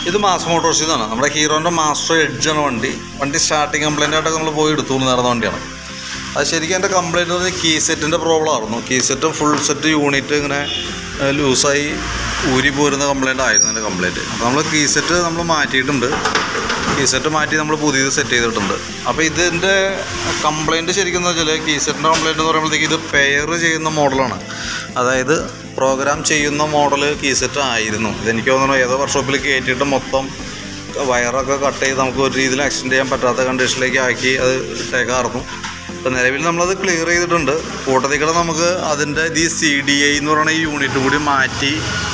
ഇത് മാസ് മോട്ടോഴ്സിൽ നിന്നാണ് നമ്മുടെ ഹീറോൻ്റെ മാസ്റ്റർ എഡ്ജാണ് വണ്ടി വണ്ടി സ്റ്റാർട്ടിങ് കംപ്ലൈൻ്റ് ആയിട്ടൊക്കെ നമ്മൾ പോയി എടുത്തു നടന്ന വണ്ടിയാണ് അത് ശരിക്കും എൻ്റെ കംപ്ലൈൻറ്റ് പറഞ്ഞാൽ കീ സെറ്റിൻ്റെ പ്രോബ്ലം ആയിരുന്നു കീ സെറ്റും ഫുൾ സെറ്റ് യൂണിറ്റ് ഇങ്ങനെ ഏഹ്, ലൂസായി ഊരി പോരുന്ന കംപ്ലൈൻ്റ് ആയിരുന്നു എൻ്റെ കംപ്ലൈൻറ്റ് അപ്പോൾ നമ്മൾ കീ സെറ്റ് നമ്മൾ മാറ്റിയിട്ടുണ്ട് കീ സെറ്റ് മാറ്റി നമ്മൾ പുതിയത് സെറ്റ് ചെയ്തിട്ടുണ്ട് അപ്പോൾ ഇതിൻ്റെ കംപ്ലൈൻറ്റ് ശരിക്കും എന്ന് വെച്ചാൽ കീ സെറ്റിൻ്റെ കംപ്ലൈൻറ്റ് എന്ന് പറയുമ്പോഴത്തേക്ക് ഇത് പെയർ ചെയ്യുന്ന മോഡലാണ് അതായത് പ്രോഗ്രാം ചെയ്യുന്ന മോഡൽ കീ സെറ്റ് ആയിരുന്നു ഇതെനിക്ക് തോന്നുന്നു ഏതോ വർക്ക്ഷോപ്പിൽ കയറ്റിയിട്ട് മൊത്തം വയറൊക്കെ കട്ട് ചെയ്ത് നമുക്ക് ഒരു രീതിയിൽ എക്സ്റ്റെൻഡ് ചെയ്യാൻ പറ്റാത്ത കണ്ടീഷനിലേക്ക് ആക്കി അത് ഇട്ടേക്കായിരുന്നു ഇപ്പം നിലവിൽ നമ്മളത് ക്ലിയർ ചെയ്തിട്ടുണ്ട് കൂട്ടത്തിൽ കൂടെ നമുക്ക് അതിൻ്റെ ഈ സി ഡി ഐ എന്ന് പറയുന്ന ഈ യൂണിറ്റ് കൂടി മാറ്റി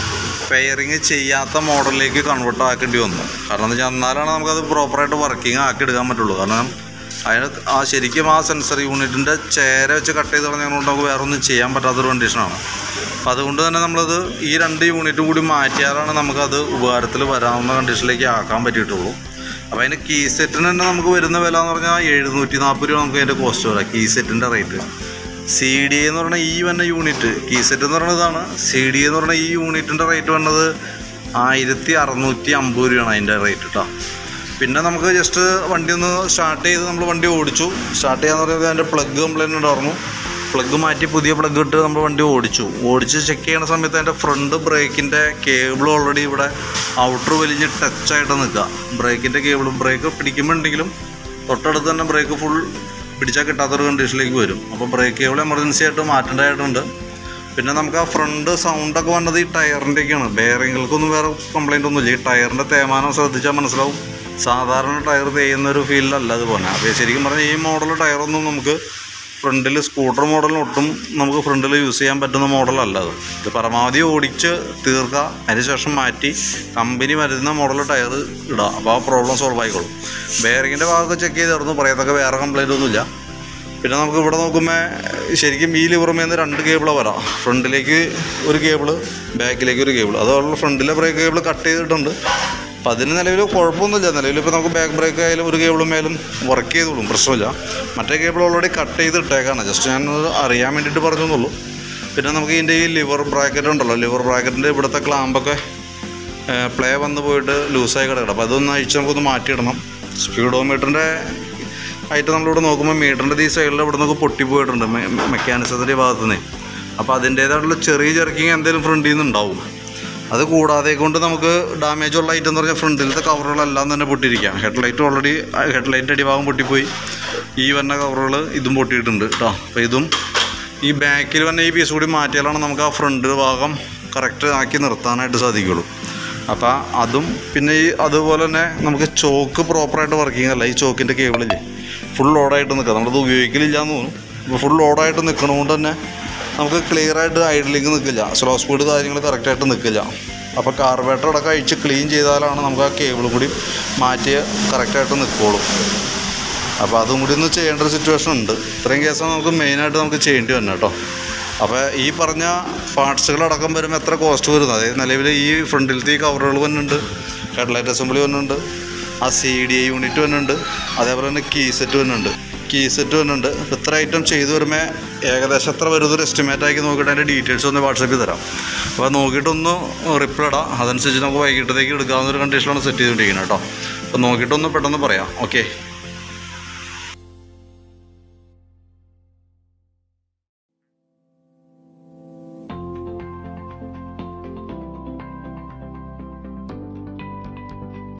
പെയറിങ് ചെയ്യാത്ത മോഡലിലേക്ക് കൺവേർട്ട് ആക്കേണ്ടി വന്നു കാരണം എന്താ വെച്ചാൽ എന്നാലാണ് നമുക്കത് പ്രോപ്പറായിട്ട് വർക്കിംഗ് ആക്കി എടുക്കാൻ പറ്റുള്ളൂ കാരണം അതിന് ആ ശരിക്കും ആ സെൻസർ യൂണിറ്റിൻ്റെ ചേര വെച്ച് കട്ട് ചെയ്ത് കളഞ്ഞതുകൊണ്ട് നമുക്ക് വേറെ ഒന്നും ചെയ്യാൻ പറ്റാത്തൊരു കണ്ടീഷനാണ് അപ്പം അതുകൊണ്ട് തന്നെ നമ്മളത് ഈ രണ്ട് യൂണിറ്റും കൂടി മാറ്റിയാലാണ് നമുക്കത് ഉപകാരത്തിൽ വരാവുന്ന കണ്ടീഷനിലേക്ക് ആക്കാൻ പറ്റിയിട്ടുള്ളൂ അപ്പോൾ അതിന് കീ സെറ്റിന് തന്നെ നമുക്ക് വരുന്ന വില എന്ന് പറഞ്ഞാൽ എഴുന്നൂറ്റി നാൽപ്പത് രൂപ നമുക്ക് അതിൻ്റെ കോസ്റ്റ് വരാം കീ സെറ്റിൻ്റെ റേറ്റ് സി ഡി എന്ന് പറഞ്ഞ ഈ വന്ന യൂണിറ്റ് കീ സെറ്റ് എന്ന് പറയുന്നത് ഇതാണ് സി ഡി എന്ന് പറഞ്ഞ ഈ യൂണിറ്റിൻ്റെ റേറ്റ് വന്നത് ആയിരത്തി അറുന്നൂറ്റി അമ്പത് രൂപയാണ് അതിൻ്റെ റേറ്റ് കേട്ടോ പിന്നെ നമുക്ക് ജസ്റ്റ് വണ്ടി ഒന്ന് സ്റ്റാർട്ട് ചെയ്ത് നമ്മൾ വണ്ടി ഓടിച്ചു സ്റ്റാർട്ട് ചെയ്യാന്ന് പറയുന്നത് അതിൻ്റെ പ്ലഗ് കംപ്ലൈൻറ്റ് ഉണ്ടായിരുന്നു പ്ലഗ് മാറ്റി പുതിയ പ്ലഗ് ഇട്ട് നമ്മൾ വണ്ടി ഓടിച്ചു ഓടിച്ച് ചെക്ക് ചെയ്യുന്ന സമയത്ത് അതിൻ്റെ ഫ്രണ്ട് ബ്രേക്കിൻ്റെ കേബിൾ ഓൾറെഡി ഇവിടെ ഔട്ടർ വലിഞ്ഞ് ടച്ചായിട്ട് നിൽക്കുക ബ്രേക്കിൻ്റെ കേബിൾ ബ്രേക്ക് പിടിക്കുമ്പോഴുണ്ടെങ്കിലും തൊട്ടടുത്ത് തന്നെ ബ്രേക്ക് ഫുൾ പിടിച്ചാൽ കിട്ടാത്തൊരു കണ്ടീഷനിലേക്ക് വരും അപ്പോൾ ബ്രേക്ക് കേബിൾ എമർജൻസി ആയിട്ട് മാറ്റേണ്ടതായിട്ടുണ്ട് പിന്നെ നമുക്ക് ആ ഫ്രണ്ട് സൗണ്ടൊക്കെ വന്നത് ഈ ടയറിൻ്റെയൊക്കെയാണ് ബെയറിങ്ങൾക്കൊന്നും വേറെ കംപ്ലൈൻ്റ് ഒന്നുമില്ല ഈ ടയറിൻ്റെ തേമാനം ശ്രദ്ധിച്ചാൽ മനസ്സിലാവും സാധാരണ ടയർ തേയുന്ന ഒരു ഫീലിലല്ല അത് പോലെ അപ്പോൾ ശരിക്കും പറഞ്ഞാൽ ഈ മോഡൽ ടയറൊന്നും നമുക്ക് ഫ്രണ്ടിൽ സ്കൂട്ടർ മോഡലിന് ഒട്ടും നമുക്ക് ഫ്രണ്ടിൽ യൂസ് ചെയ്യാൻ പറ്റുന്ന മോഡലല്ല അത് ഇത് പരമാവധി ഓടിച്ച് തീർക്കുക അതിന് ശേഷം മാറ്റി കമ്പനി വരുന്ന മോഡൽ ടയർ ഇടുക അപ്പോൾ ആ പ്രോബ്ലം സോൾവ് ആയിക്കോളും ബെയറിങ്ങിൻ്റെ ഭാഗമൊക്കെ ചെക്ക് ചെയ്തായിരുന്നു പറയത്തൊക്കെ വേറെ കംപ്ലൈൻ്റ് ഒന്നുമില്ല പിന്നെ നമുക്ക് ഇവിടെ നോക്കുമ്പോൾ ശരിക്കും ഈ ലിവറുമേന്ന് രണ്ട് കേബിള് വരാം ഫ്രണ്ടിലേക്ക് ഒരു കേബിള് ബാക്കിലേക്ക് ഒരു കേബിൾ അതുപോലെ ഫ്രണ്ടിലെ ബ്രേക്ക് കേബിൾ കട്ട് ചെയ്തിട്ടുണ്ട് അപ്പം അതിന് നിലവിൽ കുഴപ്പമൊന്നുമില്ല നിലവിൽ ഇപ്പോൾ നമുക്ക് ബാക്ക് ബ്രേക്ക് ആയാലും ഒരു കേബിളും മേലും വർക്ക് ചെയ്തോളും പ്രശ്നമില്ല മറ്റേ കേബിൾ ഓൾറെഡി കട്ട് ചെയ്ത് ഇട്ടേക്കാണ് ജസ്റ്റ് ഞാൻ അറിയാൻ വേണ്ടിയിട്ട് പറഞ്ഞെന്നുള്ളൂ പിന്നെ നമുക്ക് ഇതിൻ്റെ ഈ ലിവർ ബ്രാക്കറ്റ് ഉണ്ടല്ലോ ലിവർ ബ്രാക്കറ്റിൻ്റെ ഇവിടുത്തെ ക്ലാമ്പൊക്കെ പ്ലേ വന്ന് പോയിട്ട് ലൂസായി കിടക്കണം അപ്പോൾ അതൊന്ന് അഴിച്ച് നമുക്കൊന്ന് മാറ്റിയിടണം സ്പീഡോമീറ്ററിൻ്റെ ആയിട്ട് നമ്മളിവിടെ നോക്കുമ്പോൾ മീറ്ററിൻ്റെ ഈ സൈഡിൽ ഇവിടെ നിന്നൊക്കെ പൊട്ടിപ്പോയിട്ടുണ്ട് മെക്കാനിസത്തിൻ്റെ ഭാഗത്തു നിന്ന് അപ്പോൾ അതിൻ്റേതായിട്ടുള്ള ചെറിയ ചെറുക്കിങ് എന്തെങ്കിലും ഫ്രണ്ടിൽ നിന്ന് ഉണ്ടാവും അത് കൂടാതെ കൊണ്ട് നമുക്ക് ഡാമേജ് ഉള്ള ഐറ്റം എന്ന് പറഞ്ഞാൽ ഫ്രണ്ടിലത്തെ കവറുകളെല്ലാം തന്നെ പൊട്ടിയിരിക്കാം ഹെഡ്ലൈറ്റ് ഓൾറെഡി ഹെഡ്ലൈറ്റ് അടിഭാഗം പൊട്ടിപ്പോയി ഈ വരുന്ന കവറുകൾ ഇതും പൊട്ടിയിട്ടുണ്ട് കേട്ടോ അപ്പോൾ ഇതും ഈ ബാക്കിൽ വന്ന ഈ പീസ് കൂടി മാറ്റിയാലാണ് നമുക്ക് ആ ഫ്രണ്ട് ഭാഗം കറക്റ്റ് ആക്കി നിർത്താനായിട്ട് സാധിക്കുള്ളൂ അപ്പോൾ അതും പിന്നെ ഈ അതുപോലെ തന്നെ നമുക്ക് ചോക്ക് പ്രോപ്പറായിട്ട് വർക്കിംഗ് അല്ല ഈ ചോക്കിൻ്റെ കേബിളില്ലേ ഫുൾ ലോഡായിട്ട് നിൽക്കുക നമ്മളത് ഉപയോഗിക്കലില്ല എന്ന് തോന്നുന്നു അപ്പോൾ ഫുൾ ലോഡായിട്ട് നിൽക്കണതുകൊണ്ട് തന്നെ നമുക്ക് ക്ലിയർ ആയിട്ട് ഐഡലിങ് നിൽക്കില്ല സ്ലോ സ്പീഡ് കാര്യങ്ങൾ കറക്റ്റായിട്ട് നിൽക്കില്ല അപ്പോൾ കാർബേറ്റർ അടക്കം അഴിച്ച് ക്ലീൻ ചെയ്താലാണ് നമുക്ക് ആ കേബിൾ കൂടി മാറ്റി കറക്റ്റായിട്ട് നിൽക്കുള്ളൂ അപ്പോൾ അതും കൂടി ഒന്ന് ചെയ്യേണ്ട ഒരു സിറ്റുവേഷൻ ഉണ്ട് ഇത്രയും കേസാണ് നമുക്ക് മെയിനായിട്ട് നമുക്ക് ചെയ്യേണ്ടി വന്നത് കേട്ടോ അപ്പോൾ ഈ പറഞ്ഞ പാർട്സുകളടക്കം വരുമ്പോൾ എത്ര കോസ്റ്റ് വരുന്നത് അതായത് നിലവിൽ ഈ ഫ്രണ്ടിലത്തെ ഈ കവറുകൾ വന്നുണ്ട് ഹെഡ്ലൈറ്റ് അസംബ്ലി വന്നുണ്ട് ആ സി ഡി ഐ യൂണിറ്റ് വന്നുണ്ട് അതേപോലെ തന്നെ കീ സെറ്റ് വന്നുണ്ട് കീ സെറ്റ് വന്നുണ്ട് അപ്പോൾ ഇത്ര ഐറ്റം ചെയ്തു വരുമ്പോൾ ഏകദേശം എത്ര വരുന്നൊരു എസ്റ്റിമേറ്റ് ആക്കി നോക്കിയിട്ട് അതിൻ്റെ ഡീറ്റെയിൽസ് ഒന്ന് വാട്സപ്പിൽ തരാം അപ്പോൾ നോക്കിയിട്ടൊന്ന് റിപ്ലൈ ഇടാം അതനുസരിച്ച് നമുക്ക് വൈകിട്ടത്തേക്ക് എടുക്കാവുന്ന ഒരു കണ്ടീഷനാണ് സെറ്റ് ചെയ്തുകൊണ്ടിരിക്കുന്നത് കേട്ടോ അപ്പോൾ നോക്കിയിട്ടൊന്ന് പെട്ടെന്ന് പറയാം ഓക്കെ